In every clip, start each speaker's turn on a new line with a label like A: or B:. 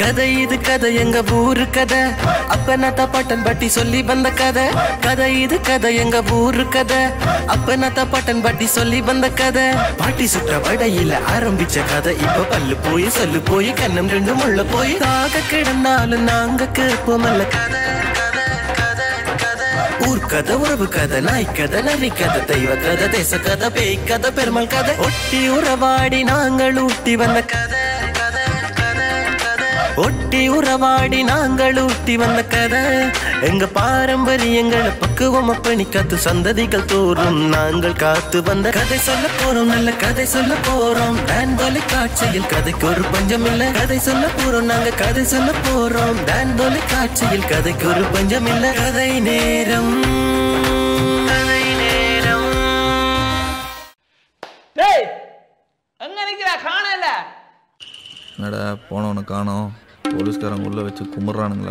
A: கதை இது கதை எங்க ஊரு கதை அப்ப நத்த பட்டன் பட்டி சொல்லி வந்த கதை கதை இது கதை எங்க ஊரு கதை அப்ப நத்த பட்டன் பட்டி சொல்லி வந்த கதை பாட்டி சுற்ற வடையில ஆரம்பிச்ச கதை இப்ப பல்லு போய் சொல்லு போய் கண்ணம் ரெண்டு முள்ள போய் தாக கிடந்தாலும் நாங்க கேட்போமல்ல கதை கதை கதை கதை ஊர் கதை உறவு கதை நாய் கதை நரி கதை தெய்வ கதை தேச கதை பேய் கதை பெருமாள் கதை ஒட்டி உறவாடி நாங்கள் ஊட்டி வந்த கதை கதை கதை கதை ஒட்டி உறவாடி நாங்கள் ஊட்டி வந்த கதை எங்க பாரம்பரியங்களை பக்குவம் அப்பணி காத்து சந்ததிகள் தோறும் நாங்கள் காத்து வந்த கதை சொல்ல போறோம் நல்ல கதை சொல்ல போறோம் டான் தொலை காட்சியில் கதைக்கு ஒரு பஞ்சம் இல்ல கதை சொல்ல போறோம் நாங்க கதை சொல்ல போறோம் டான் தொலை காட்சியில் கதைக்கு ஒரு பஞ்சம் இல்ல கதை நேரம் கதை நேரம்
B: டேய் எங்க நிக்கிற காணல
C: என்னடா போனவனை காணோம் போலீஸ்காரங்க உள்ள வச்சு கும்பிட்றானுங்களா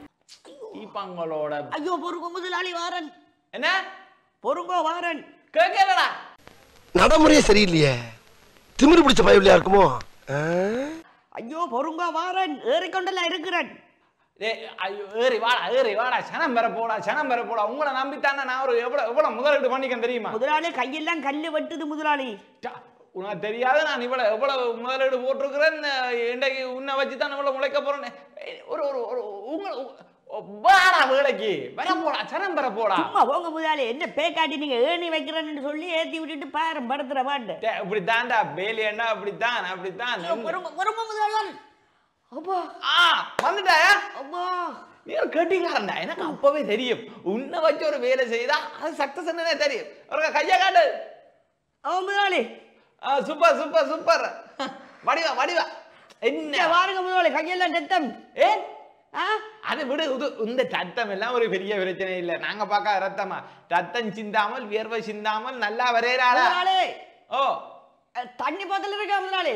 B: தீபங்களோட
D: ஐயோ பொறுங்க முதலாளி வாரன்
B: என்ன
D: பொறுங்கோ வாரன்
B: கேட்கலடா
E: நடைமுறையே சரியில்லையே திமிரு பிடிச்ச பயவில்லையா இருக்குமோ ஆ?
D: ஐயோ பொறுங்கோ வாரன் ஏறிக்கொண்டெல்லாம் இருக்கிறேன்
B: டேய் ஐயோ ஏறி வாடா ஏறி வாடா சனம் பெற போடா சனம் பெற போடா உங்களை நம்பித்தானே நான் ஒரு எவ்வளவு எவ்வளவு முதலீடு பண்ணிக்கேன் தெரியுமா
D: முதலாளி கையெல்லாம் கல்லு வெட்டுது முதலாளி
B: டா, உனக்கு தெரியாது நான் இவ்வளவு எவ்வளவு முதலீடு போட்டிருக்கிறேன் இன்றைக்கு உன்னை வச்சு தான் இவ்வளவு முளைக்க போறேன் ஏய், ஒரு ஒரு ஒரு உங்களை வாடா வேலைக்கு வர போடா சனம் பெற போடா
D: சும்மா போங்க முதலாளி என்ன பேக்காட்டி நீங்க ஏணி வைக்கிறேன்னு சொல்லி ஏத்தி விட்டுட்டு பாரம் படுத்துற பாட்டு
B: டேய், இப்படித்தான்டா பேலியண்டா அப்படித்தான் அப்படித்தான்
D: பொறுங்க பொறுங்க முதலாளி அப்பா
B: ஆ வந்துட்டாயா
D: அப்பா
B: நீ ஒரு கட்டிக்காரன்டா எனக்கு அப்பவே தெரியும் உன்னை வச்சு ஒரு வேலை செய்தா அது சக்சஸ் தெரியும் ஒரு கையா காட்டு
D: அவன் முதலாளி
B: ஆ, சூப்பர் சூப்பர் சூப்பர் வடிவா வடிவா
D: இங்க
B: என்ன
D: வாருங்க முதலாளி கையெல்லாம் ரத்தம்
B: ஏ
D: ஆ
B: அது விடு இது இந்த ரத்தம் எல்லாம் ஒரு பெரிய பிரச்சனை இல்ல நாங்க பார்க்க ரத்தமா ரத்தம் சிந்தாமல் வியர்வை சிந்தாமல் நல்லா வரையறாளா
D: முதலாளி
B: ஓ
D: அஹ், தண்ணி போத்தல் இருக்கா முதலாளி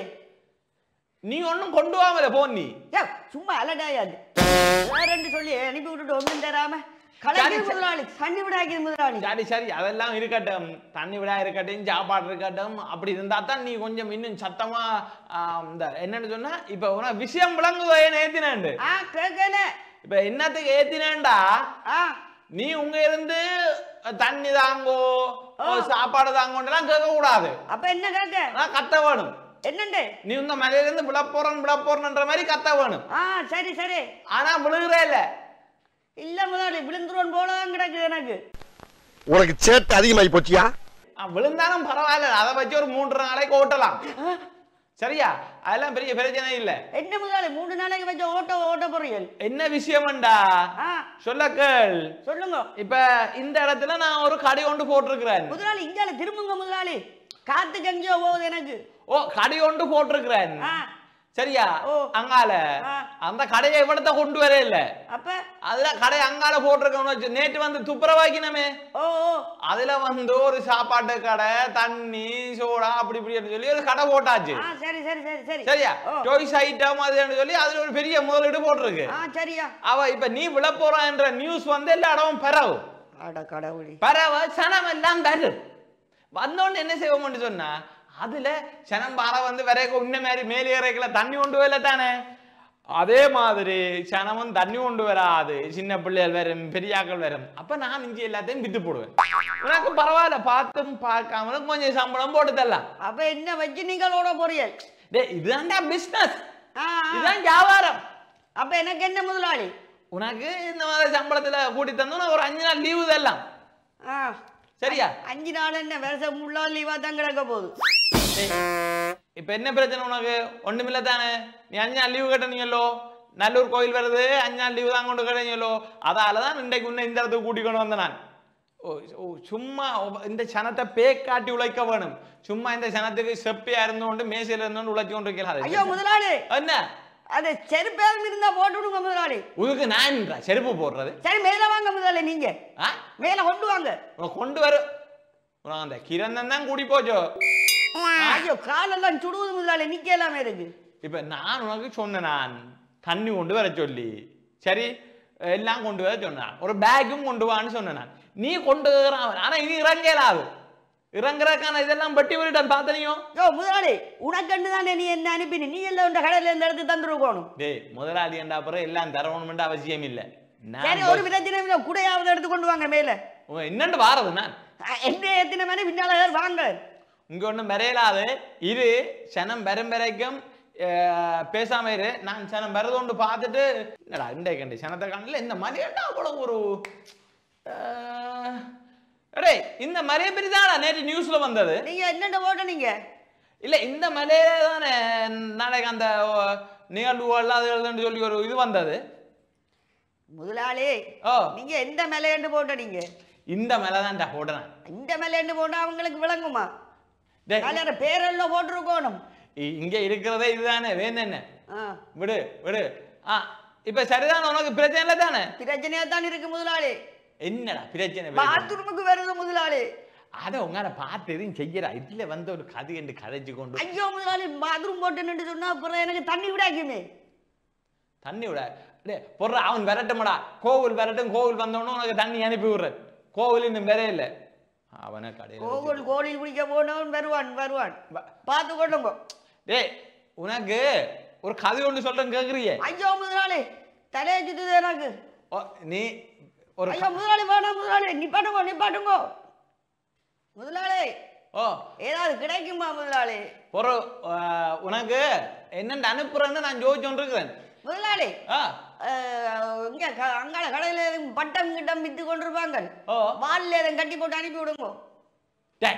B: நீ ஒண்ணும் கொண்டு வாமல போ நீ
D: ஏய், சும்மா அலடாயாது வேறென்று சொல்லி அனுப்பி விட்டுட்டு ஒன்றும் தராம கலக்கி
B: சரி, சரி.
D: முதலாளி தண்ணி விடாக்கிது முதலாளி
B: சரி சரி அதெல்லாம் இருக்கட்டும் தண்ணி விடா இருக்கட்டும் சாப்பாடு இருக்கட்டும் அப்படி இருந்தா தான் நீ கொஞ்சம் இன்னும் சத்தமா ஆ, இந்த என்னன்னு சொன்னா இப்ப உனக்கு விஷயம் விளங்குதோ ஏன் ஏத்தினாண்டு
D: ஆ கேட்கல
B: இப்ப என்னத்துக்கு ஏத்தினேன்டா
D: ஆ
B: நீ உங்க இருந்து தண்ணி தாங்கோ சாப்பாடு தாங்கோன்றலாம் கேட்க கூடாது
D: அப்ப என்ன கேட்க
B: ஆனா கத்த வேணும்
D: என்னண்டு
B: நீ இந்த மலையில இருந்து விழ போறன் விழ போறன்ற மாதிரி கத்த வேணும்
D: ஆ சரி சரி
B: ஆனா விழுகிறே இல்ல
D: இல்ல முதலாளி விழுந்துருவன் போலதான் கிடக்குது எனக்கு
E: உனக்கு சேட்டை அதிகமாகி போச்சியா
B: ஆ, விழுந்தாலும் பரவாயில்ல அதை வச்சு ஒரு மூன்று நாளைக்கு ஓட்டலாம் சரியா அதெல்லாம் பெரிய பிரச்சனை இல்ல
D: என்ன முதலாளி மூணு நாளைக்கு வச்ச ஓட்ட ஓட்ட பொறியல்
B: என்ன விஷயம்டா
D: ஆ
B: சொல்ல கேள்
D: சொல்லுங்க
B: இப்ப இந்த இடத்துல நான் ஒரு கடை ஒன்று போட்டிருக்கிறேன்
D: முதலாளி இங்கால திரும்புங்க முதலாளி காத்துக்கு எங்கேயோ போகுது எனக்கு
B: ஓ கடை ஒன்று போட்டிருக்கிறேன்
D: ஆ
B: சரியா
D: ஓ.
B: அங்கால
D: ஆ.
B: அந்த கடையை இவ்வளத்த கொண்டு வரே இல்ல
D: அப்ப
B: அதுல கடை அங்கால போட்டிருக்கோம் நேற்று வந்து துப்புரவாக்கினமே
D: ஓ ஓ
B: அதுல வந்து ஒரு சாப்பாட்டு கடை தண்ணி சோடா அப்படி இப்படி சொல்லி ஒரு கடை போட்டாச்சு
D: ஆ சரி சரி சரி சரி
B: சரியா
D: ஓ
B: டோய்ஸ் ஐட்டம் அதுன்னு சொல்லி அதுல ஒரு பெரிய முதலீடு போட்டிருக்கு
D: ஆ சரியா
B: அவ இப்ப நீ விழ போறான்ற நியூஸ் வந்து எல்லா இடமும் பரவு
D: அட கடவுளி
B: பரவ சனம் எல்லாம் தரு வந்தோன்னு என்ன செய்வோம்னு சொன்னா அதுல சனம் பாறை வந்து வரைக்கும் இன்ன மாதிரி மேலே இறைக்கல தண்ணி கொண்டு வரல தானே அதே மாதிரி சனமும் தண்ணி கொண்டு வராது சின்ன பிள்ளைகள் வரும் பெரியாக்கள் வரும் அப்ப நான் இஞ்சி எல்லாத்தையும் வித்து போடுவேன் உனக்கு பரவாயில்ல பார்த்தும் பார்க்காமலும் கொஞ்சம் சம்பளம் போட்டு தரலாம்
D: அப்ப என்ன வச்சு நீங்களோட பொறியல்
B: டேய் இதுதான்டா பிசினஸ்
D: ஆ ஆ.
B: இதுதான் வியாபாரம்
D: அப்ப எனக்கு என்ன முதலாளி
B: உனக்கு இந்த மாதிரி சம்பளத்துல கூட்டி தந்து உனக்கு ஒரு அஞ்சு நாள் லீவு தரலாம்
D: ஆ
B: சரியா
D: அஞ்சு நாள் என்ன வருஷம் முள்ளா லீவா தான் கிடக்க போகுது
B: டேய், இப்ப என்ன பிரச்சனை உனக்கு ஒண்ணுமில்ல தானே நீ அஞ்சு நாள் லீவு கட்டணீங்களோ நல்லூர் கோயில் வருது அஞ்சு நாள் லீவு தான் கொண்டு கட்டணீங்களோ அதால தான் இன்றைக்கு உன்னை இந்த இடத்துக்கு கூட்டி கொண்டு வந்தேன் நான் ஓ ஓ, சும்மா ஒப- இந்த சனத்தை பேக் காட்டி உழைக்க வேணும் சும்மா இந்த சனத்துக்கு செப்பியா இருந்தோண்டு மேசையில இருந்தோண்டு உழைச்சி கொண்டு
D: ஐயோ
B: இருக்கிறாரு
D: முதலாளி
B: என்ன
D: அது செருப்பேரும் இருந்தா போட்டு விடுங்க முதலாளி
B: உனக்கு நான் செருப்பு போடுறது
D: சரி மேல வாங்க முதலாளி நீங்க
B: ஆ
D: மேல கொண்டு வாங்க
B: உனக்கு கொண்டு வர உனக்கு அந்த கிரந்தம் தான் கூடி போச்சோ
D: ஐயோ காலெல்லாம் சுடுவது முதலாளி நிக்கலாமே இருக்கு
B: இப்ப நான் உனக்கு சொன்னேன் நான் தண்ணி கொண்டு வர சொல்லி சரி எல்லாம் கொண்டு வர சொன்னான் ஒரு பேக்கும் கொண்டு வான்னு சொன்னேன் நான் நீ கொண்டு வரான் ஆனா இனி இறங்கலாது இறங்குறதுக்கான இதெல்லாம் பட்டி விரிட்டான் பார்த்தனியோ
D: யோ முதலாளி உனக்கண்டு தானே நீ என்ன அனுப்பினி நீ எல்லாம் இந்த கடையில இருந்து எடுத்து தந்துருக்கணும்
B: டேய் முதலாளி என்ற அப்புறம் எல்லாம் தரணும்னு அவசியம் இல்ல நான்
D: சரி ஒரு பிரச்சனை இல்லை குடையாவது எடுத்து கொண்டு வாங்க மேல
B: உன் என்னண்டு வாரது நான்
D: அஹ், என்ன எத்தனை மணி பின்னால வாங்க
B: இங்க ஒண்ணும் வரையலாது இரு சனம் வரும் வரைக்கும் அஹ், பேசாம இரு நான் சனம் வரதோண்டு பார்த்துட்டு என்னடா இந்த கண்டு சனத்தை காணல இந்த மலையண்டா அவ்வளவு ஒரு அஹ், டேய் இந்த மலையை பற்றி தானே நேற்று நியூஸ்ல வந்தது
D: நீங்க என்னென்ன ஓட்ட நீங்க
B: இல்ல இந்த மலையில தானே நாளைக்கு அந்த ஓ, நிகழ்வுகள் அது இதுன்னு சொல்லி ஒரு இது வந்தது
D: முதலாளி
B: ஓ
D: நீங்க எந்த மேலேண்டு போட்ட நீங்க
B: இந்த மலை தான்டா போடுறேன்
D: இந்த மேலேண்டு போட்டா அவங்களுக்கு விளங்குமா
B: டேய்,
D: கல்யாண பேரெல்லாம் போட்டிருக்கணும்
B: இ- இங்க இருக்கிறதே இதுதானே வேணும் என்ன
D: ஆ,
B: விடு விடு ஆ இப்ப சரிதான் உனக்கு பிரச்சனை இல்லை தானே
D: பிரச்சனையா தான் இருக்கு முதலாளி
B: என்னடா பிரச்சனை பிரச்சனை?
D: பாத்ரூமுக்கு வருது முதலாளி
B: அத உங்களை பார்த்து எதுவும் செய்யறா இதுல வந்து ஒரு கதை என்று கதைச்சு கொண்டு
D: ஐயோ முதலாளி பாத்ரூம் போட்டுன்னு சொன்னா அப்புறம் எனக்கு தண்ணி விடாக்குமே
B: தண்ணி விட டே பொருள் அவன் விரட்டுமடா கோவில் விரட்டும் கோவில் வந்தோடனே உனக்கு தண்ணி அனுப்பி விடுறேன் கோவில் இன்னும் வேற இல்லை அவனை கடையில்
D: கோவில் கோழில் குடிக்க போனவன் வருவான் வருவான் பார்த்து கொள்ளுங்க
B: டேய் உனக்கு ஒரு கதை ஒன்று சொல்றேன் கேக்குறியே
D: ஐயோ முதலாளி தலையை சுத்துது எனக்கு
B: ஓ, நீ ஒரு
D: ஐயோ முதலாளி வேணாம் முதலாளி நிப்பாட்டுங்க நிப்பாட்டுங்க முதலாளி
B: ஓ
D: ஏதாவது கிடைக்குமா முதலாளி
B: ஒரு ஆ, உனக்கு என்னென்னு அனுப்புறேன்னு நான் ஜோதிச்சு இருக்கிறேன்
D: முதலாளி
B: ஆ
D: அஹ், இங்க க- அங்கால கடையில எதுவும் பட்டம் கிட்டம் வித்து கொண்டிருப்பாங்க
B: ஓ
D: வால்ல எதுவும் கட்டி போட்டு அனுப்பி விடுங்க
B: டேய்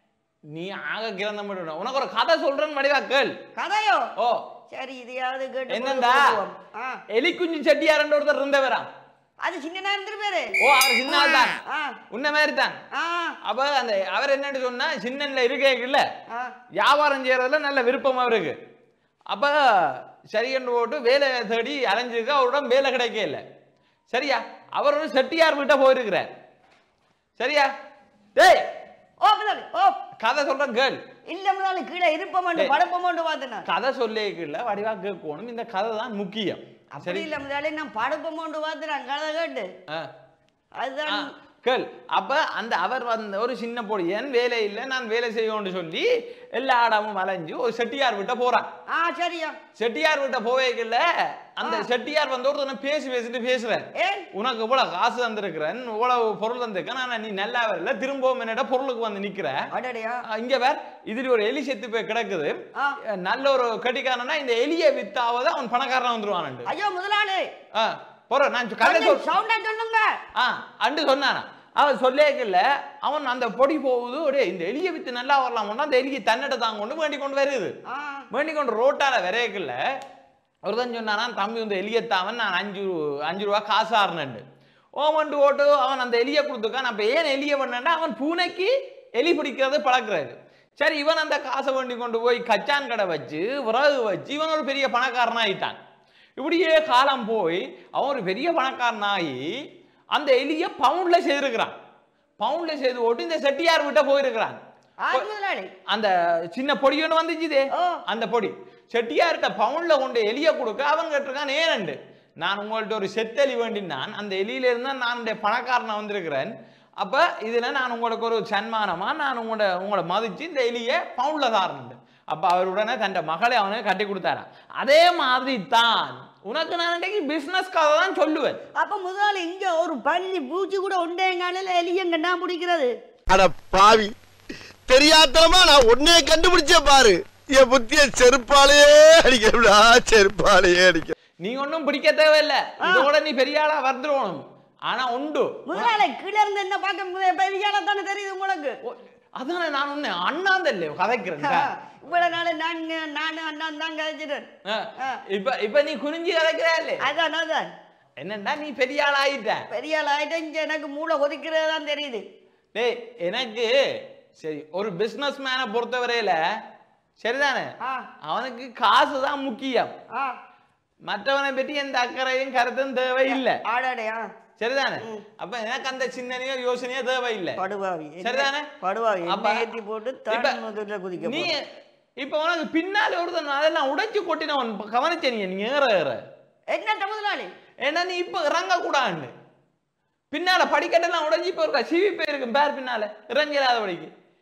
B: நீ ஆக கிரந்த மட்டும் உனக்கு ஒரு கதை சொல்றேன்னு மடிவா கேள்
D: கதையோ
B: ஓ
D: சரி இதையாவது கேட்டு
B: என்னண்டா
D: போடுவோம். ஆ,
B: எலி குஞ்சு செட்டியாரன்ற ஒருத்தர் இருந்தவரா
D: அது சின்ன நேரம் பேரு
B: ஓ அவர் சின்ன ஆள் தான்
D: ஆ,
B: உன்ன மாதிரி தான்
D: ஆ,
B: அப்ப அந்த அவர் என்னன்னு சொன்னா சின்னன்ல இருக்கேக்குல்ல
D: ஆ.
B: வியாபாரம் செய்யறதுல நல்ல விருப்பம் அவருக்கு அப்ப சரியன்னு போட்டு வேலை தேடி அலைஞ்சிருக்கு அவரிடம் வேலை கிடைக்க இல்லை சரியா அவர் ஒரு செட்டியார் வீட்டை போயிருக்கிறார் சரியா டேய்
D: ஓ முதலாளி ஓ
B: கதை சொல்றேன் கேள்
D: இல்ல முதலாளி கீழே இருப்பமாண்டு
B: டேய்.
D: படப்பமாண்டு பார்த்தேன்
B: கதை சொல்லிக்கல வடிவா கேட்கணும் இந்த கதை தான் முக்கியம்
D: அப்படி
B: சரி
D: இல்ல முதலாளி நான் படப்பமாண்டு பார்த்தேன் கதை கேட்டு
B: ஆ. ஆ,
D: அதுதான்
B: கேள் அப்ப அந்த அவர் வந்த ஒரு சின்ன பொடியன் வேலை இல்லை நான் வேலை செய்யணும்னு சொல்லி எல்லா இடமும் அலைஞ்சு ஒரு செட்டியார் விட்ட போறான்
D: ஆ சரியா
B: செட்டியார் விட்ட போவேக்கல அந்த செட்டியார் வந்து ஒருத்தனை பேசி பேசிட்டு பேசுறேன்
D: ஏன்
B: உனக்கு இவ்வளவு காசு தந்திருக்கிறேன் இவ்வளவு பொருள் தந்திருக்கேன் ஆனா நீ நல்லா வரல திரும்பவும் என்னடா பொருளுக்கு வந்து நிக்கிற
D: அடடையா
B: ஆ, இங்க வேற இதுல ஒரு எலி செத்து போய் கிடக்குது
D: ஆ.
B: நல்ல ஒரு கட்டிக்காரனா இந்த எலியை வித்தாவது அவன் பணக்காரனா வந்துருவான்
D: ஐயோ முதலாளி
B: போற நான் கதை சொல்
D: சவுண்டா சொல்லுங்க
B: ஆ அண்டு சொன்னானா அவன் சொல்லேக்கல அவன் அந்த பொடி போகுது ஒரே இந்த எலியை வித்து நல்லா வரலாம் அந்த எலியை தன்னிட தாங்க கொண்டு வேண்டி கொண்டு வருது
D: ஆ
B: வேண்டி கொண்டு ரோட்டால விரையக்கல ஒருத்தன் சொன்னானா தம்பி இந்த எலியத்தாவன் நான் அஞ்சு ரூ- அஞ்சு ரூபா காசு ஆறுனண்டு ஓமண்டு ஓட்டு அவன் அந்த எலியை கொடுத்துக்கான் அப்ப ஏன் எலியை பண்ணா அவன் பூனைக்கு எலி பிடிக்கிறது பழக்கிறாரு சரி இவன் அந்த காசை வேண்டி கொண்டு போய் கச்சான் கடை வச்சு விறகு வச்சு இவன் ஒரு பெரிய பணக்காரன் ஆயிட்டான் இப்படியே காலம் போய் அவன் ஒரு பெரிய பணக்காரனாகி அந்த எலியை பவுண்ட்ல செய்திருக்கிறான் பவுண்ட்ல செய்து ஓட்டு இந்த செட்டியார் விட்ட போயிருக்கிறான்
D: ஆறு முதலாளி
B: அந்த சின்ன பொடி ஒன்று வந்துச்சுதே
D: ஓ.
B: அந்த பொடி செட்டியார்கிட்ட பவுன்ல கொண்டு எலிய கொடுக்க அவன் கேட்டிருக்கான் ஏனண்டு நான் உங்கள்ட்ட ஒரு செத்தெலி வேண்டினான் அந்த எலியில இருந்தா நான் இந்த பணக்காரனா வந்திருக்கிறேன் அப்ப இதுல நான் உங்களுக்கு ஒரு சன்மானமா நான் உங்களோட உங்களை மதிச்சு இந்த எலிய பவுன்ல தாரணுண்டு அப்ப அவர் உடனே தன் மகளை அவனுக்கு கட்டி கொடுத்தாராம் அதே மாதிரி தான் உனக்கு நான் இன்றைக்கு பிசினஸ் கதை தான் சொல்லுவேன்
D: அப்ப முதலாளி இங்க ஒரு பள்ளி பூச்சி கூட உண்டேங்காலில் எலியங்க நான் பிடிக்கிறது
E: அட பாவி தெரியாதனமா நான் உன்னைய கண்டுபிடிச்சே பாரு என் புத்திய செருப்பாலேயே அடிக்கிறா செருப்பாலேயே அடிக்க
B: நீ ஒன்றும் பிடிக்க தேவையில்லை இதோட நீ பெரிய ஆளா வந்துடணும் ஆனா உண்டு
D: முதலாளி கீழே இருந்து என்ன பார்க்க மு- பெரிய ஆளா தானே தெரியுது உங்களுக்கு
B: ஓ, அதானே நான் ஒண்ணு அண்ணாந்தல்ல கதைக்கிறேன்
D: இவ்வளவு நாள் நான் நான் அண்ணன் தான் கதைச்சிட்டேன்
B: ஆ, இப்ப இப்ப நீ குனிஞ்சு கதைக்கிறா இல்ல
D: அதான் அதான்
B: என்னண்டா நீ பெரிய ஆள் ஆயிட்ட
D: பெரிய ஆள் ஆயிட்டு இங்க எனக்கு மூளை கொதிக்கிறது தான் தெரியுது
B: டேய் எனக்கு சரி ஒரு பிசினஸ் மேனை பொறுத்தவரையில சரிதானே
D: ஆ
B: அவனுக்கு காசு தான் முக்கியம்
D: ஆ
B: மற்றவனை பற்றி எந்த அக்கறையும் கருத்தும் தேவையில்லை
D: ஆடாடையா
B: சரிதானே அப்ப எனக்கு அந்த சிந்தனையோ யோசனையோ தேவையில்லை
D: படுவாவி என்ன-
B: சரிதானே
D: படுவாவி
B: அப்ப-
D: என்ன ஏத்தி போட்டு
B: இப்ப
D: தான் முதல்ல குதிக்க
B: நீ
D: போறோம்.
B: இப்ப உனக்கு பின்னால ஒருத்தன் அதெல்லாம் உடைச்சு கொட்டினவன் கவனிச்ச நீ நீ ஏற ஏற
D: என்னட்ட முதலாளி
B: ஏன்னா நீ இப்ப இறங்க கூடாது பின்னால படிக்கட்டெல்லாம் உடைஞ்சு இப்ப இருக்கா சிவி போயிருக்கும் பேர் பின்னால இறங்கிடாத படிக்கு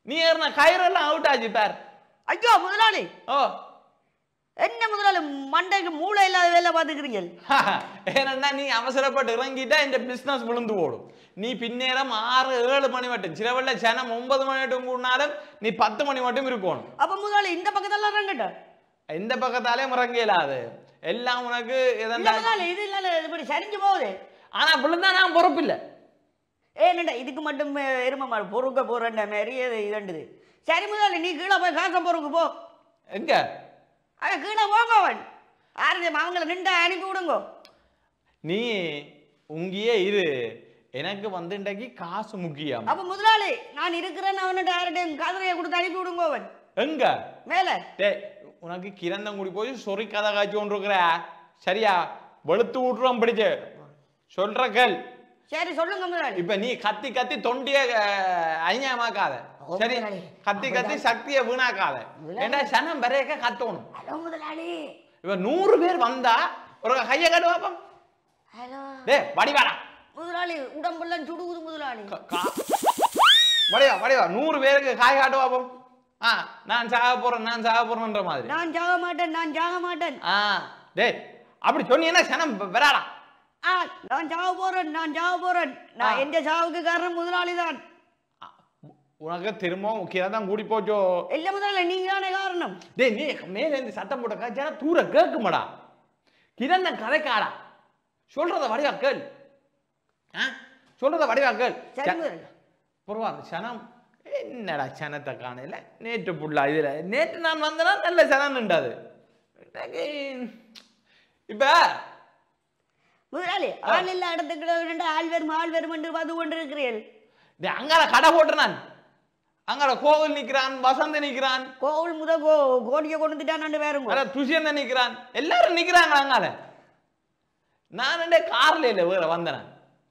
B: நீ ஏறின கயிறெல்லாம் அவுட் ஆச்சு பார்
D: ஐயோ முதலாளி
B: ஓ
D: என்ன முதலாளி மண்டைக்கு மூளை இல்லாத வேலை பார்த்துக்கிறீங்க
B: ஏனண்டா நீ அவசரப்பட்டு இறங்கிட்டா இந்த பிசினஸ் விழுந்து போடும் நீ பின்னேரம் ஆறு ஏழு மணி மட்டும் சிலவல்ல சனம் ஒன்பது மணி மட்டும் கூடினாலும் நீ பத்து மணி மட்டும் இருக்கணும்
D: அப்ப முதலாளி இந்த பக்கத்தெல்லாம் இறங்கட்ட
B: எந்த பக்கத்தாலே இறங்க இயலாது எல்லாம் உனக்கு
D: இல்ல
B: எதா
D: முதலாளி இது இல்ல இப்படி சரிஞ்சு போகுது
B: ஆனா விழுந்தா நான் பொறுப்பில்லை
D: ஏன்டா இதுக்கு மட்டும் அஹ், எருமை மாடு பொறுக்க போறேன்ற மாதிரி இது இதண்டுது சரி முதலாளி நீ கீழே போய் காசை பொறுக்கு போ
B: எங்க
D: அட கீழே போங்க அவன் ஆறு அவங்கள நின்று அனுப்பி விடுங்க
B: நீ உங்கியே இரு எனக்கு வந்து இன்றைக்கு காசு முக்கியம்
D: அப்ப முதலாளி நான் இருக்கிறேன்னு அவன்கிட்ட யார்கிட்டையும் காதலையை கொடுத்து அனுப்பி விடுங்க அவன்
B: எங்க
D: மேல
B: டேய் உனக்கு கிரந்தங்குடி போய் சொறி கதை காய்ச்சி கொண்டு இருக்கிற சரியா வெளுத்து விட்டுருவோம் பிடிச்சு சொல்ற கேள்
D: சரி சொல்லுங்க முதலாளி
B: இப்ப நீ கத்தி கத்தி தொண்டிய அநியாயமாக்காத சரி
D: முதலாளி.
B: கத்தி கத்தி சக்தியை வீணாக்காத ஏண்டா சனம் பெரிய கத்தணும்
D: ஹலோ முதலாளி
B: இப்ப நூறு பேர் வந்தா ஒரு கைய கட்டு பாப்போம்
D: ஹலோ
B: டேய் வடிவாடா
D: முதலாளி உடம்பெல்லாம் சுடுகுது முதலாளி
B: க- கா- வடிவா வடிவா நூறு பேருக்கு காய் காட்டு பாப்போம் ஆ நான் சாக போறேன் நான் சாக போறேன்ற மாதிரி
D: நான் சாக மாட்டேன் நான் சாக மாட்டேன்
B: ஆ டேய் அப்படி சொன்னீங்கன்னா சனம் வராடா
D: ஆ நான் சாக போறேன் நான் சாக போறேன் நான்
B: ஆ.
D: எந்த சாவுக்கு காரணம் முதலாளி தான்
B: உனக்கு திரும்பவும் கீழே தான் கூடி போச்சோ
D: இல்ல முதலாளி நீங்க தானே காரணம்
B: டேய் நீ மேல இருந்து சத்தம் போட்ட காய்ச்சா தூர கேக்குமாடா கிரந்த கதைக்காடா சொல்றத வடிவா கேள் ஆ சொல்றத வடிவா கேள்
D: சரி முதலாளி
B: பரவாயில்ல சனம் என்னடா சனத்தை காணையில நேற்று புள்ளா இதுல நேற்று நான் வந்தனா நல்ல சனம் நின்றாது எனக்கு இப்ப
D: முதலாளி ஆள் இல்ல இடத்துக்கு ரெண்டு ஆள் வரும் ஆள் வரும் என்று வந்து கொண்டிருக்கிறீர்கள்
B: டேய், அங்கால கடை போட்டு நான் அங்கால கோவில் நிக்கிறான் வசந்த் நிக்கிறான்
D: கோவில் முத கோ கோடியை கொண்டு வந்துட்டான்னு வேறுங்க
B: அதான் துஷியந்தன் நிக்கிறான் எல்லாரும் நிக்கிறாங்க அங்கால நான் ரெண்டே கார்ல இல்ல வேற வந்தேன்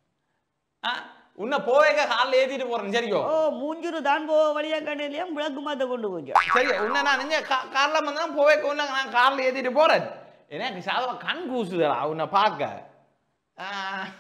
B: ஆ உன்னை போவேக்க கார்ல ஏத்திட்டு போறேன் சரியோ
D: ஓ மூஞ்சுரு தான் போ வழியா கண்ணிலையும் விளக்கு மாத்த கொண்டு போச்சு
B: சரி உன்னை நான் நெஞ்ச கார்ல வந்தா போவேக்க உன்னை நான் கார்ல ஏத்திட்டு போறேன் எனக்கு சாதவா கண் கூசுதடா உன்னை பார்க்க ஆ,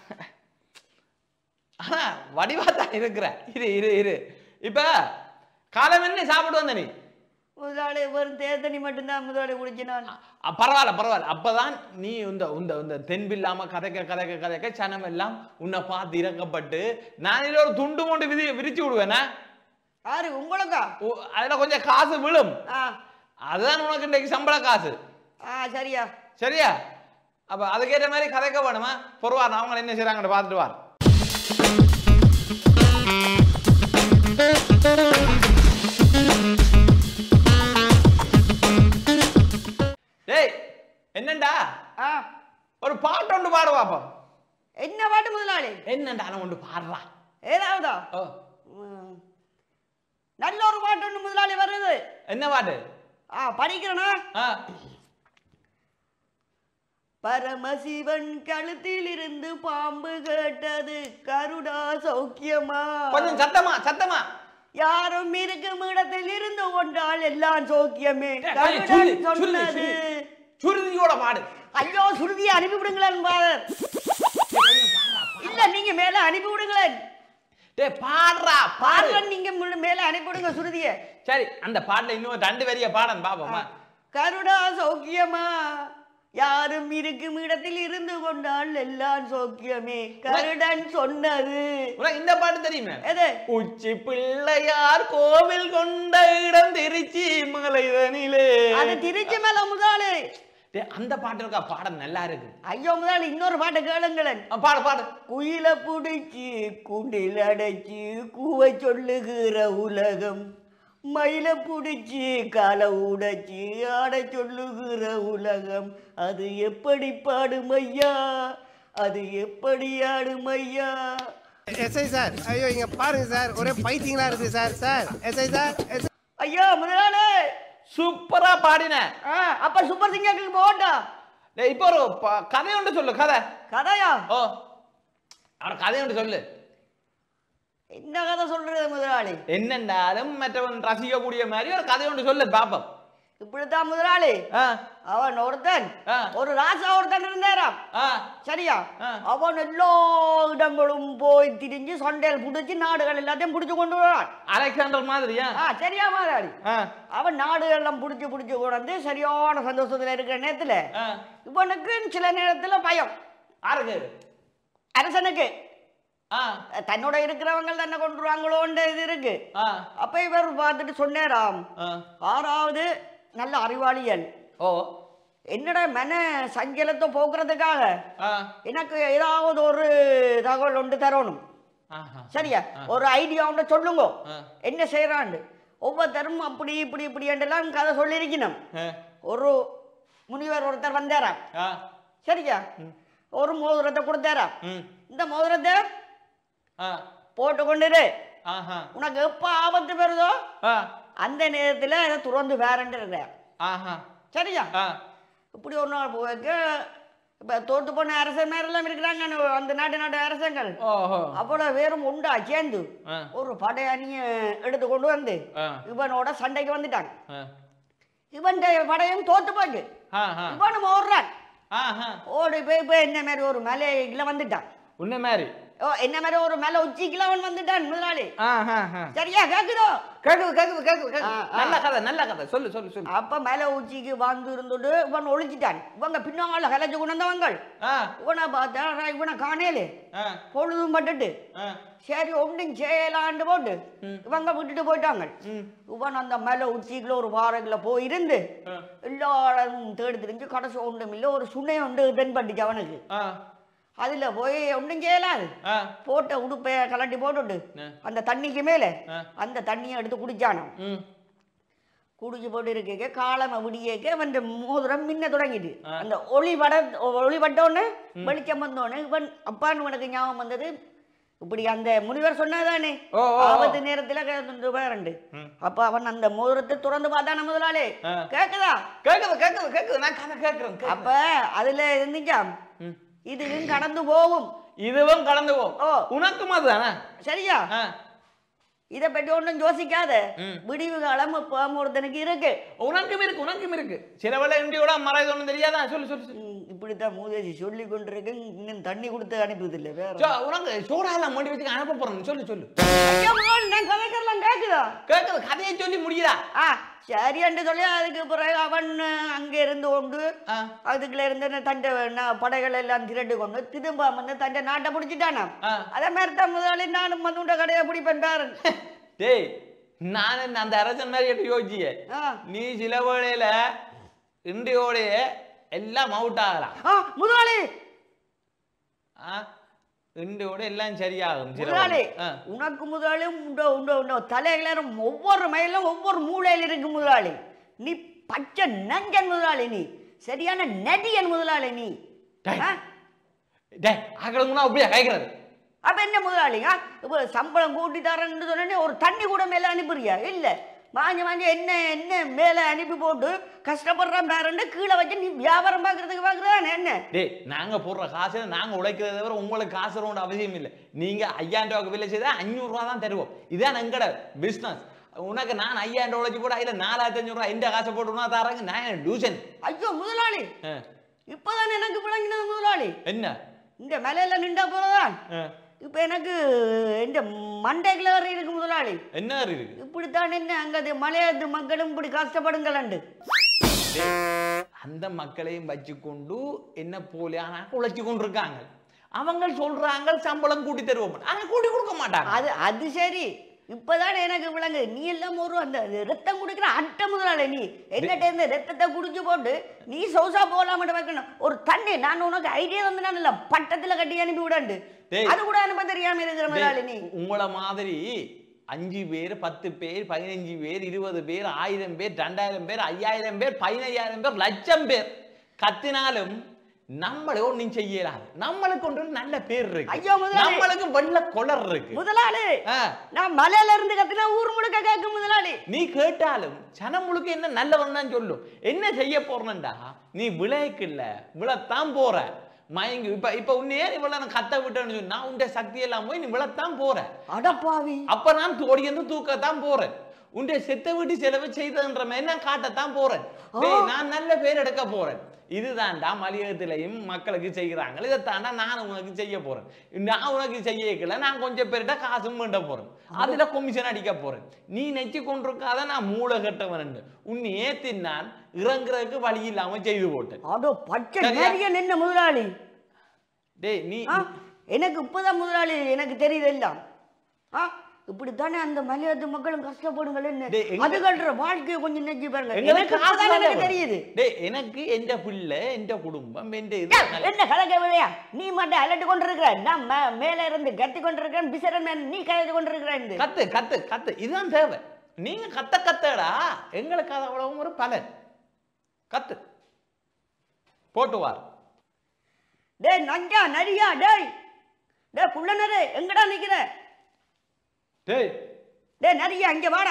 B: ஆனா வடிவா தான் இருக்கிற இரு இரு இரு இப்ப காலம் என்ன சாப்பிட்டு வந்த நீ
D: முதலாளி வெறும் தேத்தனி மட்டும்தான் முதலாளி குடிச்சினான்
B: அ, பரவாயில்ல பரவாயில்ல அப்பதான் நீ இந்த இந்த இந்த தென்பில்லாம கதைக்க கதைக்க கதைக்க சனம் எல்லாம் உன்னை பார்த்து இறக்கப்பட்டு நான் இதுல ஒரு துண்டு கொண்டு விதி விரிச்சு விடுவேனா
D: யாரு உங்களுக்கா
B: உ- அதுல கொஞ்சம் காசு விழும்
D: ஆ
B: அதுதான் உனக்கு இன்றைக்கு சம்பள காசு
D: ஆ சரியா
B: சரியா அப்ப அதுக்கேற்ற மாதிரி கதைக்க வேணுமா பொறுவார் அவங்க என்ன செய்றாங்கன்னு பார்த்துட்டு வார் டேய் என்னண்டா
D: ஆ
B: ஒரு பாட்டு ஒன்று பாடு பாப்போம்
D: என்ன பாட்டு முதலாளி
B: என்னண்டா நான் ஒன்று பாடுறா
D: ஏதாவதா
B: ஓ
D: ம். நல்ல ஒரு பாட்டு ஒன்று முதலாளி வருது
B: என்ன பாட்டு
D: ஆ படிக்கிறேனா
B: ஆ
D: பரமசிவன் கழுத்தில் இருந்து பாம்பு கேட்டது கருடா சௌக்கியமா
B: கொஞ்சம் சத்தமா சத்தமா
D: யாரும் இருக்கும் இடத்தில் இருந்து கொண்டால் எல்லாம் சௌக்கியமே
B: கொஞ்சம் சுருதி,
D: கருடன்
B: சுருதி,
D: சொன்னது
B: சுருதி. சுருதியோட பாடு
D: ஐயோ சுருதியை அனுப்பி விடுங்களேன் ஃபாதர் இல்ல நீங்க மேல அனுப்பி விடுங்களேன்
B: டேய் பாடுறா பாடு
D: பாடுறேன் நீங்க முன்ன மேல அனுப்பி விடுங்க சுருதியை
B: சரி அந்த பாட்டுல இன்னும் ரெண்டு வரிய பாடன் பாப்போமா
D: கருடா சௌக்கியமா யாரும் இருக்கும் இடத்தில் இருந்து கொண்டால் எல்லாம் சௌக்கியமே கருடன் சொன்னது
B: உனக்கு இந்த பாட்டு தெரியுமே
D: எது
B: உச்சி பிள்ளையார் கோவில் கொண்ட இடம் திருச்சி மலைதனிலே
D: அது திருச்சி மேல முதலாளி
B: டேய், அந்த பாட்டு இருக்கா பாடம் நல்லா இருக்கு
D: ஐயோ முதலாளி இன்னொரு பாட்டை கேளுங்களேன்
B: ஆ, பாடு பாடு
D: குயில புடிச்சு கூண்டில் அடைச்சு கூவ சொல்லுகிற உலகம் மயில புடிச்சு காலை உடைச்சு ஆட சொல்லுகிற உலகம் அது எப்படி பாடும் ஐயா அது எப்படி ஆடும் ஐயா
F: எஸ்ஐ சார் ஐயோ இங்க பாருங்க சார் ஒரே பைத்தியங்களா இருக்கு sir sir SI sir yes
D: ஐயா முதலாளி
B: சூப்பரா பாடின
D: ஆ, அப்ப சூப்பர் சிங்கருக்கு போட்டா
B: டேய், இப்போ ஒரு ப- கதை ஒன்று சொல்லு கதை
D: கதையா
B: ஓ அவன் கதை ஒன்று சொல்லு
D: என்ன கதை சொல்றது முதலாளி
B: என்னென்றாலும் மற்றவன் ரசிக்கக்கூடிய மாதிரி ஒரு கதை ஒன்று சொல்லு பாப்போம்
D: இப்படித்தான் முதலாளி
B: ஆ,
D: அவன் ஒருத்தன்
B: ஆ.
D: ஒரு ராசா ஒருத்தன் இருந்தாராம்
B: ஆ,
D: சரியா
B: ஆ.
D: அவன் எல்லா இடங்களும் போய் திரிஞ்சு சண்டையில் பிடிச்சி நாடுகள் எல்லாத்தையும் பிடிச்சு கொண்டு வரான்
B: அலெக்சாண்டர் மாதிரியா
D: ஆ சரியா முதலாளி
B: ஆ,
D: அவன் நாடுகள் எல்லாம் பிடிச்சி பிடிச்சி கொண்டு வந்து சரியான சந்தோஷத்துல இருக்கிற நேரத்துல
B: ஆ.
D: இவனுக்கு சில நேரத்துல பயம்
B: யாருக்கு
D: அரசனுக்கு
B: ஆ,
D: தன்னோட இருக்கிறவங்க தன்னை கொண்டுருவாங்களோன்ற இது இருக்கு
B: ஆ,
D: அப்ப இவர் பார்த்துட்டு சொன்னேராம்
B: ஆ.
D: ஆறாவது நல்ல அறிவாளியல்
B: ஓ
D: என்னடா மன சஞ்சலத்தை போக்குறதுக்காக
B: ஆ,
D: எனக்கு ஏதாவது ஒரு தகவல் ஒன்று தரணும்
B: ஆஹா.
D: சரியா ஒரு ஐடியா ஒன்று சொல்லுங்க
B: ஆ.
D: என்ன செய்யறாண்டு ஒவ்வொருத்தரும் அப்படி இப்படி இப்படி என்றெல்லாம் கதை சொல்லியிருக்கணும்
B: ஆ,
D: ஒரு முனிவர் ஒருத்தர் வந்தாராம்
B: ஆ,
D: சரியா ஒரு மோதிரத்தை கொடுத்தாராம்
B: ம்,
D: இந்த மோதிரத்தை
B: ஆ,
D: போட்டு கொண்டிரு
B: ஆஹா,
D: உனக்கு எப்ப ஆபத்து வருதோ
B: ஆ,
D: அந்த நேரத்துல அதை துறந்து வேறண்டு இருக்க
B: ஆஹா,
D: சரியா
B: ஆ,
D: இப்படி ஒரு நாள் போய்க்க இப்ப தோத்து போன அரசர் மேரெல்லாம் இருக்கிறாங்க அந்த நாட்டு நாட்டு அரசங்கள்
B: ஓஹோ
D: அவ்வளவு பேரும் உண்டா சேர்ந்து
B: ஆ,
D: ஒரு படை அணிய எடுத்து கொண்டு வந்து
B: ஆ,
D: இவனோட சண்டைக்கு வந்துட்டாங்க
B: ஆ,
D: இவன் படையும் தோத்து போச்சு
B: ஆஹா,
D: இவனும் ஓடுறான்
B: ஆஹா.
D: ஓடி போய் போய் என்ன மாதிரி ஒரு மலையில வந்துட்டான்
B: உன்ன மாதிரி
D: ஓ என்ன மாதிரி ஒரு மலை உச்சிக்குல அவன் வந்துட்டான் முதலாளி
B: ஆஹா, ஆஹா.
D: சரியா கேக்குதோ
B: கேக்குது கேக்குது கேக்குது கேக்குது.
D: ஆ, ஆ.
B: நல்ல கதை நல்ல கதை சொல்லு சொல்லு சொல்லு
D: அப்ப மலை உச்சிக்கு வந்து இருந்துட்டு இவன் ஒளிஞ்சிட்டான் இவங்க பின்னால கலைச்சு கொண்டு வந்தவங்க
B: ஆ,
D: இவனை பார்த்தா "அடா, இவனை காணேலே
B: ஆ,
D: பொழுதும் பட்டுட்டு
B: ஆ,
D: சரி ஒன்றும் செய்யலான்னு போட்டு இவங்க விட்டுட்டு போயிட்டாங்க
B: ம்,
D: இவன் அந்த மலை உச்சிக்குள்ள ஒரு பாறைக்குள்ள போய் இருந்து
B: ஆ,
D: எல்லா இடமும் தேடி தெரிஞ்சு கடைசி ஒன்றும் இல்லை ஒரு சுனை ஒன்று தென்பட்டுச்சு அவனுக்கு
B: ஆ,
D: அதுல போய் ஒன்றும் செய்யலாது
B: ஆ,
D: போட்ட உடுப்பைய கலட்டி போட்டுட்டு
B: ஆ.
D: அந்த தண்ணிக்கு மேலே
B: ஆ.
D: அந்த தண்ணியை எடுத்து குடிச்சானாம்
B: ம்,
D: குடிச்சு போட்டு இருக்க காலம விடியக்க அவன் மோதிரம் மின்ன தொடங்கிட்டு
B: ஆ.
D: அந்த ஒளி பட ஒளி பட்டோன்னு வெளிச்சம் வந்தோன்னு இவன் அப்பான்னு உனக்கு ஞாபகம் வந்தது இப்படி அந்த முனிவர் சொன்னதானே
B: ஓ, ஓ, ஓ.
D: ஆபத்து நேரத்துல கேட்டு பேரண்டு
B: ம்.
D: அப்ப அவன் அந்த மோதிரத்தை துறந்து பார்த்தான முதலாளி
B: ஆ.
D: கேக்குதா
B: கேக்குது கேக்குது கேக்குது நான் கதை கேக்குறேன் கேக்குறேன்.
D: அப்ப அதுல இருந்துச்சா
B: ம்.
D: இதுவும் கடந்து போகும்
B: இதுவும் கடந்து போ
D: ஓ.
B: உனக்கும் அதுதானே
D: சரியா
B: ஆ,
D: இத பற்றி ஒன்றும் யோசிக்காத
B: ம்.
D: விடிவு காலம் இப்ப ஒருத்தனுக்கு இருக்கு
B: உனக்கும் இருக்கு உனக்கும் இருக்கு சிலவள இண்டியோட மறைது ஒண்ணும் தெரியாதா சொல்லு சொல்லு சொல்லு
D: ம், இப்படித்தான் மூதேசி சொல்லி கொண்டிருக்கேன் இன்னும் தண்ணி கொடுத்து அனுப்புதில்லை வேற
B: சோ, உனக்கு சோடா எல்லாம் மண்டி வச்சு அனுப்ப போறேன் சொல்லு சொல்லு
D: ஐயா, மகன், நான் கதைக்கிறலாம் கேக்குதா
B: கேக்குது கதையை சொல்லி முடியுதா
D: ஆ சரி என்று சொல்லி அதுக்கு பிறகு அவன் அஹ், அங்கே இருந்து கொண்டு
B: ஆ,
D: அதுக்குள்ள இருந்த தண்டை ந- படைகள் எல்லாம் திரண்டு கொண்டு திரும்ப வந்து தண்டை நாட்டை பிடிச்சிட்டானாம்
B: ஆ.
D: அதே மாதிரி தான் முதலாளி நானும் மதுண்ட கடையை பிடிப்பேன் பாரு
B: டேய் நான் என்ன அந்த அரசன் மாதிரி எடுத்து யோசிச்சியே
D: ஆ.
B: நீ சில வேளையில இண்டியோடைய எல்லாம் அவுட் ஆகலாம்
D: ஆ முதலாளி
B: ஆ, இண்டியோட எல்லாம் சரியாகும் சில
D: முதலாளி
B: வேளை. ஆ,
D: உனக்கு முதலாளி உண்டோ உண்டோ உண்டோ தலைகளும் ஒவ்வொரு மயிலும் ஒவ்வொரு மூலையில் இருக்கு முதலாளி நீ பச்சை நஞ்சன் முதலாளி நீ சரியான நடிகன் முதலாளி நீ
B: டேய்.
D: ஆ?
B: டேய் ஆக்களுக்கு முன்னா அப்படியே கேட்கறது
D: அப்ப என்ன முதலாளிங்க இப்போ சம்பளம் கூட்டி தரேன்னு சொன்னே ஒரு தண்ணி கூட மேல அனுப்புறியா இல்ல வாங்கி வாங்கி என்ன என்ன மேல அனுப்பி போட்டு கஷ்டப்படுறான் பேரண்டு கீழே வச்சு நீ வியாபாரம் பார்க்கறதுக்கு பார்க்கறதானே என்ன
B: டேய் நாங்க போடுற காசு நாங்க உழைக்கிறத தவிர உங்களுக்கு காசு தரணும்னு அவசியம் இல்லை நீங்க ஐயாயிரம் ரூபாய்க்கு விலை செய்தா அஞ்சூறு ரூபா தான் தருவோம் இதான் எங்கட பிசினஸ் உனக்கு நான் ஐயாயிரம் ரூபா உழைச்சி போட இல்ல நாலாயிரத்தி அஞ்சூறு ரூபா இந்த காசை போட்டுனா தராங்க நான் டியூஷன்
D: ஐயோ முதலாளி இப்பதான் எனக்கு விளங்கினது முதலாளி
B: என்ன
D: இந்த மலையில நின்றா போறதான்
B: ஆ,
D: இப்ப எனக்கு இந்த மண்டைக்குள்ள வர இருக்கு முதலாளி
B: என்ன இருக்கு
D: இப்படித்தான் என்ன அங்க மலையாத்து மக்களும் இப்படி கஷ்டப்படுங்களண்டு
B: டேய், அந்த மக்களையும் வச்சுக்கொண்டு என்ன போலியான உழைச்சி கொண்டிருக்காங்க அவங்க சொல்றாங்க சம்பளம் கூட்டி தருவோம் ஆனா கூட்டி கொடுக்க மாட்டாங்க
D: அது அது சரி இப்பதான் எனக்கு விளங்கு நீ எல்லாம் ஒரு அந்த ரத்தம் குடிக்கிற அட்டை முதலாளி நீ என்னட்ட இருந்து ரத்தத்தை குடிச்சு போட்டு நீ சௌசா போலாமட்டு வைக்கணும் ஒரு தண்ணி நான் உனக்கு ஐடியா வந்து இல்ல பட்டத்துல கட்டி அனுப்பி விடாண்டு
B: டேய்.
D: அது கூட அனுப்ப தெரியாம இருக்கிற முதலாளி நீ
B: டேய், உங்கள மாதிரி அஞ்சு பேர் பத்து பேர் பதினஞ்சு பேர் இருபது பேர் ஆயிரம் பேர் ரெண்டாயிரம் பேர் ஐயாயிரம் பேர் பதினையாயிரம் பேர் லட்சம் பேர் கத்தினாலும் நம்மளே ஒன்றும் செய்யலாது நம்மளுக்கு ஒன்று ஒரு நல்ல பேர் இருக்கு
D: ஐயோ, முதலாளி.
B: நம்மளுக்கு வெள்ள கொலர் இருக்கு
D: முதலாளி
B: ஆ,
D: நான் மலையில இருந்து கத்தினா ஊர் முழுக்க கேட்கும் முதலாளி
B: நீ கேட்டாலும் ஜனம் முழுக்க என்ன நல்லவன் தான் சொல்லும் என்ன செய்ய போறனண்டா நீ விளையக்கு இல்ல விழத்தான் போற மயங்கி இப்ப இப்ப உன்னையே இவ்வளவு நான் கத்த விட்டேன்னு சொன்னா நான் உன்ட சக்தி எல்லாம் போய் நீ விழத்தான் போற
D: அடப்பாவி
B: அப்ப நான் ஓடி வந்து தூக்கத்தான் போறேன் உன்னுடைய செத்த வீட்டு செலவு செய்ததுன்ற மாதிரி நான் காட்டத்தான் போறேன் டேய், நான் நல்ல பேர் எடுக்க போறேன் இதுதான்டா மலியகத்திலையும் மக்களுக்கு செய்கிறாங்க இதைத்தாண்டா நான் உனக்கு செய்ய போறேன் நான் உனக்கு செய்யக்கல நான் கொஞ்சம் பேர்கிட்ட காசும் வேண்ட போறேன் அதுல கொமிஷன் அடிக்க போறேன் நீ நெச்சு கொண்டிருக்காத நான் மூளை கட்டவன் உன்னை ஏத்தி நான் இறங்குறதுக்கு வழி இல்லாம செய்து போட்டேன்
D: அதோ பச்சை
B: சரியா?
D: நிறைய நின்ன முதலாளி
B: டேய் நீ
D: ஆ எனக்கு இப்பதான் முதலாளி எனக்கு தெரியுது எல்லாம் ஆ இப்படித்தானே அந்த மலையாளத்து மக்களும் கஷ்டப்படுங்கள் என்ன
B: டேய், எங்க-
D: அது கல்ற வாழ்க்கையை கொஞ்சம் நெஞ்சு பாருங்க எனக்கு
B: எங்களுக்கு
D: இப்பதான்
B: காசு
D: எனக்கு
B: தானே
D: தெரியுது
B: டேய் எனக்கு எந்த பிள்ளை எந்த குடும்பம் எந்த இது
D: ஏய், என்ன கலக்க விளையா நீ மட்டும் அலட்டு கொண்டிருக்கிற நான் மே- மேல இருந்து கத்தி கொண்டிருக்கிறேன் பிசரன் மேல நீ கலந்து கொண்டிருக்கிறேன்
B: கத்து கத்து கத்து இதுதான் தேவை நீங்க கத்த கத்தடா எங்களுக்கு அது அவ்வளவு ஒரு பலன் கத்து போட்டு வார்
D: டேய் நஞ்சா நரியா டேய் டேய் புள்ளனரே எங்கடா நிக்கிற
B: டேய்
D: டேய் நரியா இங்க வாடா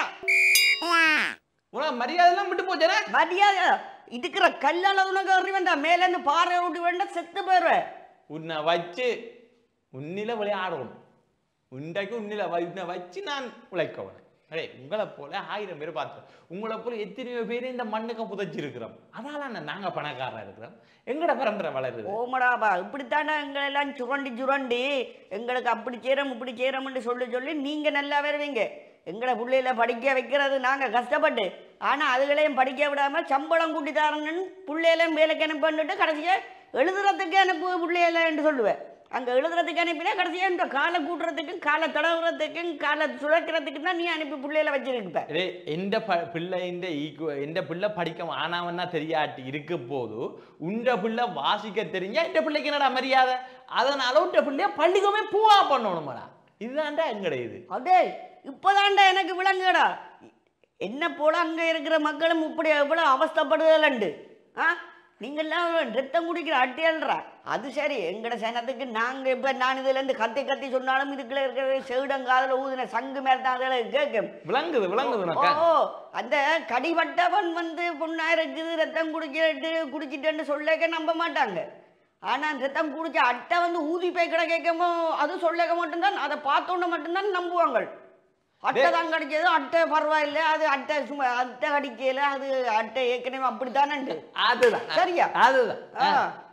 B: உனக்கு மரியாதை எல்லாம் விட்டு போச்சேனே
D: மரியாதை இதுக்கிற கல்லால உனக்கு அறி வேண்டாம் மேல இருந்து பாறை விட்டு வேண்டாம் செத்து போயிருவேன்
B: உன்னை வச்சு உன்னில விளையாடணும் உண்டைக்கு உன்னில வ- உன்னை வச்சு நான் உழைக்கணும் அடே உங்களை போல ஆயிரம் பேர் பார்த்தோம் உங்களை போல எத்தனையோ பேர் இந்த மண்ணுக்கு புதைச்சிருக்கிறோம் அதனால என்ன நாங்க பணக்காரா இருக்கிறோம் எங்கட பரம்பரை வளருது
D: ஓமடாபா இப்படித்தானே எங்களை எல்லாம் சுரண்டி சுரண்டி எங்களுக்கு அப்படி செய்யறோம் இப்படி செய்யறோம்னு சொல்லி சொல்லி நீங்க நல்லா வருவீங்க எங்களை பிள்ளையில படிக்க வைக்கிறது நாங்க கஷ்டப்பட்டு ஆனா அதுகளையும் படிக்க விடாம சம்பளம் கூட்டி தரணுன்னு பிள்ளையிலையும் வேலைக்கு அனுப்பிட்டு கடைசியா எழுதுறதுக்கு அனுப்பு பிள்ளையிலன்னு சொல்லுவேன் அங்க எழுதுறதுக்கு அனுப்பினா கடைசியா இந்த காலை கூட்டுறதுக்கும் காலை தடவுறதுக்கும் காலை சுழக்கிறதுக்கு தான் நீ அனுப்பி பிள்ளையில வச்சிருப்ப
B: டேய் எந்த ப பிள்ளை இந்த ஈக்குவ எந்த பிள்ளை படிக்க ஆனாவன்னா தெரியாட்டி இருக்க போது உண்ட பிள்ளை வாசிக்க தெரிஞ்சா இந்த பிள்ளைக்கு என்னடா மரியாதை அதனால உண்ட பிள்ளைய பள்ளிக்குமே பூவா பண்ணணுமாடா இதுதான்டா எங்கட இது
D: அடே இப்போதான்டா எனக்கு விளங்குடா என்ன போல அங்க இருக்கிற மக்களும் இப்படி எவ்வளவு அவஸ்தப்படுதலண்டு ஆ நீங்கெல்லாம் ரத்தம் குடிக்கிற அட்டியல்றா அது சரி எங்கட சனத்துக்கு நாங்க இப்ப நான் இதுல இருந்து கத்தி கத்தி சொன்னாலும் இதுக்குள்ள இருக்கிற செவிடங்காதுல ஊதின சங்கு மேல தான் அதில் கேட்கும்
B: விளங்குது விளங்குது
D: ஓ
B: உனக்கு
D: ஓ, அந்த கடிபட்டவன் வந்து பொண்ணா இருக்குது ரத்தம் குடிச்சிட்டு குடிச்சிட்டேன்னு சொல்லக்க நம்ப மாட்டாங்க ஆனா ரத்தம் குடிச்ச அட்டை வந்து ஊதி போய் கிடக்கமோ அது சொல்லக்க மட்டும்தான் அதை பார்த்தோன்னு மட்டும்தான் நம்புவாங்க அட்டை தான் கடிச்சது அட்டை பரவாயில்ல அது அட்டை சும்மா அட்டை கடிக்கல அது அட்டை ஏற்கனவே அப்படித்தானே
B: அதுதான்
D: சரியா?
B: அதுதான்
D: ஆ.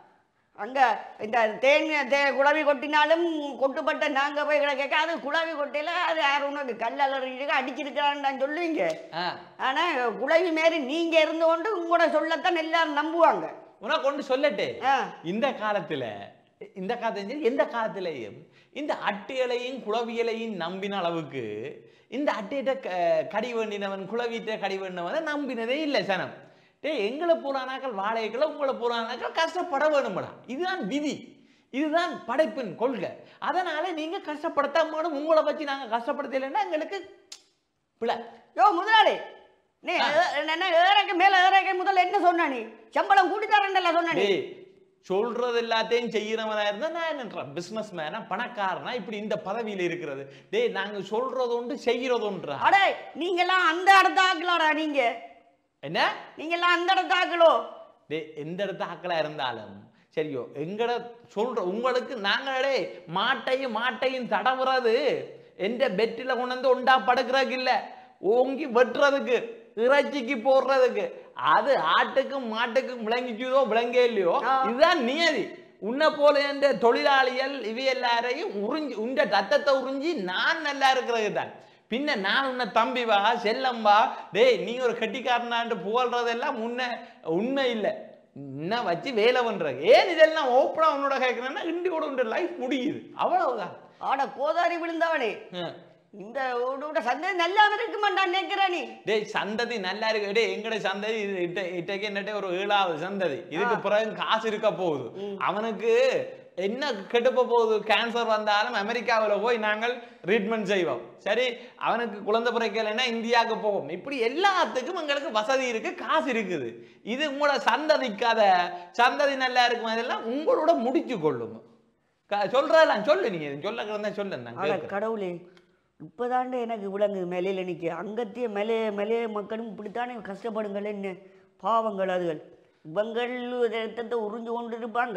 D: அங்க இந்த தேன் தே குழவி கொட்டினாலும் கொட்டுப்பட்ட நாங்க போய் கிடக்க அது குழவி கொட்டையில அது யார் உனக்கு கல்லறிஞ்சுக்க அடிச்சிருக்கிறான்னு சொல்லுவீங்க
B: ஆ.
D: ஆனா குழவி மாரி நீங்க இருந்து கொண்டு உங்களோட சொல்லத்தான் எல்லாரும் நம்புவாங்க
B: உனக்கு ஒன்று சொல்லட்டே
D: ஆ.
B: இந்த காலத்துல இந்த காலத்துல சரி, எந்த காலத்திலையும் இந்த அட்டைகளையும் குளவியலையும் நம்பின அளவுக்கு இந்த அட்டையிட்ட க- கடி வேண்டினவன் குளவிட்ட கடி வேண்டினவனை நம்பினதே இல்லை சனம் டேய் எங்களை புறானாக்கள் வாழைகளை உங்களை புறானாக்கள் கஷ்டப்பட வேணும்டா இதுதான் விதி இதுதான் படைப்பின் கொள்கை அதனால நீங்க கஷ்டப்படுத்தாம வேணும் உங்களை வச்சு நாங்க கஷ்டப்படுத்தலைன்னா எங்களுக்கு பிள்ளை
D: யோ முதலாளி நீ ஏ- என்ன ஏறக்க மேல ஏறக்க முதல்ல என்ன சொன்ன நீ சம்பளம் கூட்டி தரேன்ல சொன்ன நீ
B: டேய் சொல்றது எல்லாத்தையும் செய்யறவனா இருந்தா நான் என்ன பிசினஸ் மேனா பணக்காரனா இப்படி இந்த பதவியில இருக்கிறது டேய் நாங்க சொல்றது ஒன்று செய்யறது ஒன்றா
D: அடே நீங்கெல்லாம் அந்த இடத்த ஆக்கலாடா நீங்க
B: என்ன
D: நீங்கெல்லாம் அந்த இடத்த ஆக்கலோ
B: டேய் எந்த இடத்த ஆக்களா இருந்தாலும் சரியோ எங்கட சொல்ற உங்களுக்கு நாங்களே மாட்டையும் மாட்டையும் தடவுறது எந்த பெட்டில கொண்டு வந்து உண்டா படுக்கிறதுக்கு இல்ல ஓங்கி வெட்டுறதுக்கு இறைச்சிக்கு போடுறதுக்கு அது ஆட்டுக்கும் மாட்டுக்கும் விளங்கிச்சுதோ விளங்கே இல்லையோ
D: ஆ.
B: இதுதான் நியதி உன்னை போல என்ற தொழிலாளிகள் இவை எல்லாரையும் உறிஞ்சி உண்ட ரத்தத்தை உறிஞ்சி நான் நல்லா இருக்கிறது தான் பின்ன நான் உன்னை தம்பி வா செல்லம் வா டேய் நீ ஒரு கட்டிக்காரனான்ட்டு புகழ்றதெல்லாம் உன்னை உண்மை இல்லை என்ன வச்சு வேலை பண்றது ஏன் இதெல்லாம் ஓப்பனா உன்னோட கேட்கறேன்னா இண்டியோட உண்ட லைஃப் முடியுது அவ்வளவுதான்
D: ஆட கோதாரி விழுந்தவனே
B: ஆ.
D: இந்த உன்னோட சந்ததி நல்லா இருக்குமாண்டா நினைக்கிற நீ
B: டேய் சந்ததி நல்லா இருக்கு டேய் எங்கட சந்ததி இது இட்ட- இட்டக்கு என்னட்டே ஒரு ஏழாவது சந்ததி இதுக்கு பிறகு காசு இருக்க போகுது அவனுக்கு என்ன கெட்டுப்ப போகுது கேன்சர் வந்தாலும் அமெரிக்காவில் போய் நாங்கள் ட்ரீட்மெண்ட் செய்வோம் சரி அவனுக்கு குழந்தை பிறக்கலைன்னா இந்தியாவுக்கு போவோம் இப்படி எல்லாத்துக்கும் எங்களுக்கு வசதி இருக்கு காசு இருக்குது இது உங்களோட சந்ததிக்காத சந்ததி நல்லா இருக்கும் அதெல்லாம் உங்களோட முடிச்சு கொள்ளும் க- சொல்றதெல்லாம் சொல்லு நீங்க சொல்ல கிடந்தா சொல்லு நான்
D: ஆட
B: கேட்கிறேன்.
D: கடவுளே இப்போதாண்டே எனக்கு விளங்குது மேலையில் நிற்க அங்கத்திய மேலே மேலே மக்களும் இப்படித்தானே கஷ்டப்படுங்கள் என்ன பாவங்கள் அதுகள் இவங்கள் ரத்தத்தை உறிஞ்சு கொண்டு இருப்பாங்கள்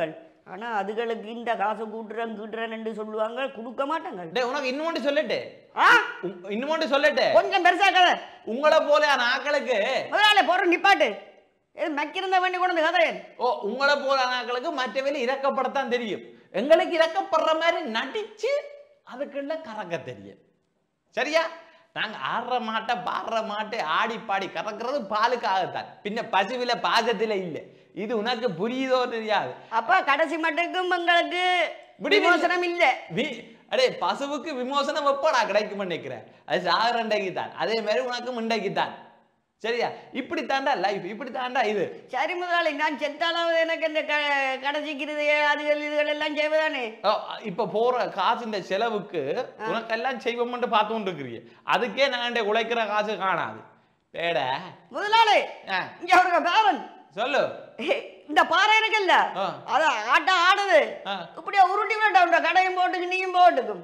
D: ஆனா அதுகளுக்கு இந்த காசு கூட்டுறேன் கூட்டுறேன்னு சொல்லுவாங்க கொடுக்க மாட்டாங்க
B: டேய் உனக்கு இன்னொன்று சொல்லட்டு
D: ஆ
B: இன்னொன்று சொல்லட்டு
D: கொஞ்சம் பெருசா கதை
B: உங்களை போல ஆட்களுக்கு
D: முதலாளி போற நிப்பாட்டு இது மக்கிருந்த வேண்டி கொண்டு வந்து கதை
B: ஓ உங்களை போல ஆட்களுக்கு மற்றவரை இறக்கப்படத்தான் தெரியும் எங்களுக்கு இறக்கப்படுற மாதிரி நடிச்சு அதுக்குள்ள கறக்க தெரியும் சரியா நாங்க ஆடுற மாட்டை பாடுற மாட்டை ஆடி பாடி கறக்கிறது பாலுக்காகத்தான் பின்ன பசுவில பாசத்துல இல்லை இது உனக்கு புரியுதோ தெரியாது
D: அப்ப கடைசி மட்டுக்கும் எங்களுக்கு
B: விடுவி-
D: விமோசனம் இல்ல
B: வி- அடே பசுவுக்கு விமோசனம் எப்படா கிடைக்கும் நினைக்கிறேன் அது சாகரண்டைக்கு தான் அதே மாதிரி உனக்கு முண்டைக்கு தான் சரியா இப்படி தாண்டா லைஃப் இப்படி தாண்டா இது
D: சரி முதலாளி நான் செத்தாலாவது எனக்கு இந்த க- கடைசிக்கிறது அதுகள் இதுகள் எல்லாம் செய்வதானே
B: ஓ, இப்ப போற காசு இந்த செலவுக்கு உனக்கெல்லாம் செய்வோம்னு பார்த்து கொண்டு இருக்கிறீங்க அதுக்கே நான் உழைக்கிற காசு காணாது பேட
D: முதலாளி
B: ஆ,
D: இங்க அவருங்க பேரன்
B: சொல்லு
D: இந்த பாறை இருக்குல்ல
B: ஆ.
D: அத ஆட்டம் ஆடுது
B: ஆ.
D: இப்படியே உருட்டி விட உண்ட கடையும் போட்டுக்கு நீயும் போட்டுக்கும்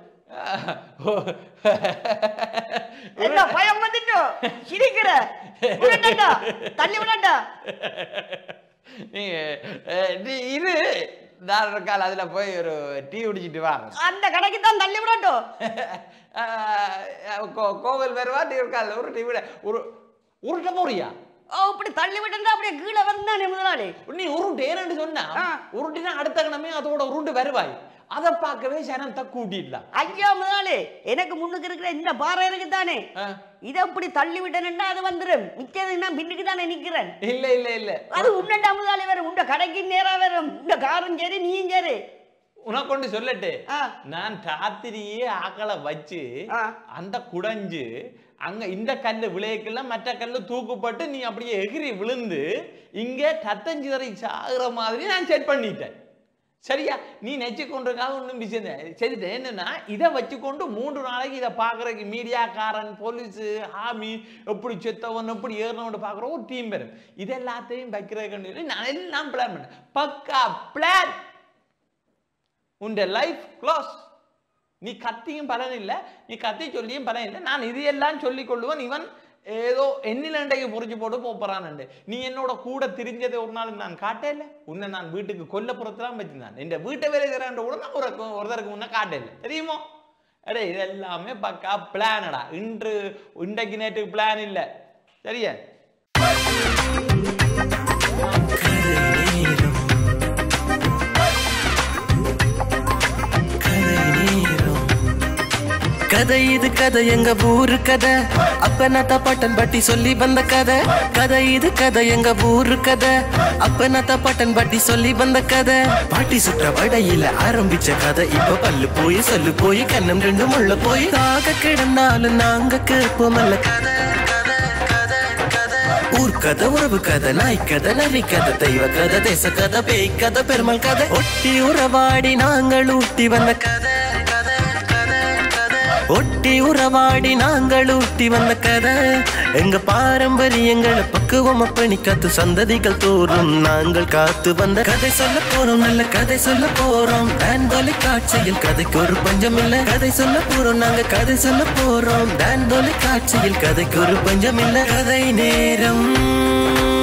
D: என்ன பயம் வந்துட்டோ சிரிக்கிற விடட்டா தள்ளி விடட்டா
B: நீ அஹ், நீ இரு நான் ஒரு கால் அதுல போய் ஒரு டீ குடிச்சிட்டு வாங்க
D: அந்த கடைக்கு தான் தள்ளி விடட்டும்
B: அஹ், கோ- கோவில் வருவா டீ ஒரு கால் ஒரு டீ விட ஒரு உருட்ட போறியா
D: ஓ இப்படி தள்ளி விட்டா அப்படியே கீழே வந்தானே முதலாளி
B: நீ உருட்டேன்னு சொன்னா
D: ஆ.
B: உருட்டினா அடுத்த கணமே அதோட உருண்டு வருவாய் அதை பார்க்கவே சனம் தக்கூட்டிடலாம்
D: ஐயா முதலாளி எனக்கு முன்னுக்கு இருக்கிற இந்த பாறை இருக்கு தானே இதை அப்படி தள்ளி விட்டேன்னா அது வந்துடும் மிச்சது நான் பின்னுக்கு தானே நிக்கிறேன்
B: இல்ல இல்ல இல்ல
D: அது உன்னண்டா முதலாளி வரும் உண்ட கடைக்கு நேரா வரும் இந்த காரும் சரி நீயும் சரி
B: உனக்கு கொண்டு சொல்லட்டு
D: ஆ.
B: நான் ராத்திரியே ஆக்களை வச்சு
D: ஆ.
B: அந்த குடஞ்சு அங்க இந்த கல்லு விளையக்கெல்லாம் மற்ற கல்லு தூக்குப்பட்டு நீ அப்படியே எகிரி விழுந்து இங்க ரத்தஞ்சிதறி சாகுற மாதிரி நான் செட் பண்ணிட்டேன் சரியா நீ நெச்சு கொண்டிருக்காக ஒன்றும் விஷயம் இல்லை. சரி என்னன்னா இதை வச்சுக்கொண்டு மூன்று நாளைக்கு இதை பார்க்கறதுக்கு மீடியாக்காரன் போலீஸு ஆமி எப்படி செத்தவன் எப்படி ஏறினவன் பார்க்குற ஒரு டீம் வரும் இது எல்லாத்தையும் வைக்கிறதுக்கு நான் எல்லாம் பிளான் பண்ணேன் பக்கா பிளான் உண்ட லைஃப் க்ளோஸ் நீ கத்தியும் பலன் இல்லை நீ கத்தி சொல்லியும் பலன் இல்லை நான் இதையெல்லாம் சொல்லிக் கொள்ளுவேன் இவன் ஏதோ எண்ணிலண்டைக்கு புரிஞ்சு போட்டு போறான்னு நீ என்னோட கூட திரிஞ்சதை ஒரு நாள் நான் காட்டல உன்னை நான் வீட்டுக்கு கொல்லப்புறத்துலாம் வச்சிருந்தேன் இந்த வீட்டை வேலை செய்யறான்ற கூட நான் ஒரு ஒருத்தருக்கு முன்ன காட்டல தெரியுமோ அடே இது எல்லாமே பக்கா பிளானடா இன்று இன்றைக்கு நேற்றுக்கு பிளான் இல்லை சரியா
A: கதை இது கதை எங்க ஊரு கதை அப்ப நத்த பட்டன் பட்டி சொல்லி வந்த கதை கதை இது கதை எங்க ஊரு கதை அப்ப நத்த பட்டன் பட்டி சொல்லி வந்த கதை பாட்டி சுற்ற வடையில ஆரம்பிச்ச கதை இப்ப பல்லு போய் சொல்லு போய் கண்ணம் ரெண்டும் உள்ள போய் தாக கிடந்தாலும் நாங்க கேட்போமல்ல கதை கதை கதை கதை ஊர் கதை உறவு கதை நாய் கதை நரி கதை தெய்வ கதை தேச கதை பேய் கதை பெருமாள் கதை ஒட்டி உறவாடி நாங்கள் ஊட்டி வந்த கதை கதை கதை கதை ஒட்டி உறவாடி நாங்கள் ஊட்டி வந்த கதை எங்க பாரம்பரியங்களை பக்குவம் அப்பணி காத்து சந்ததிகள் தோறும் நாங்கள் காத்து வந்த கதை சொல்ல போறோம் நல்ல கதை சொல்ல போறோம் டான் தொலைக்காட்சியில் கதைக்கு ஒரு பஞ்சம் இல்ல கதை சொல்ல போறோம் நாங்க கதை சொல்ல போறோம் டான் தொலைக்காட்சியில் கதைக்கு ஒரு பஞ்சம் இல்ல கதை நேரம்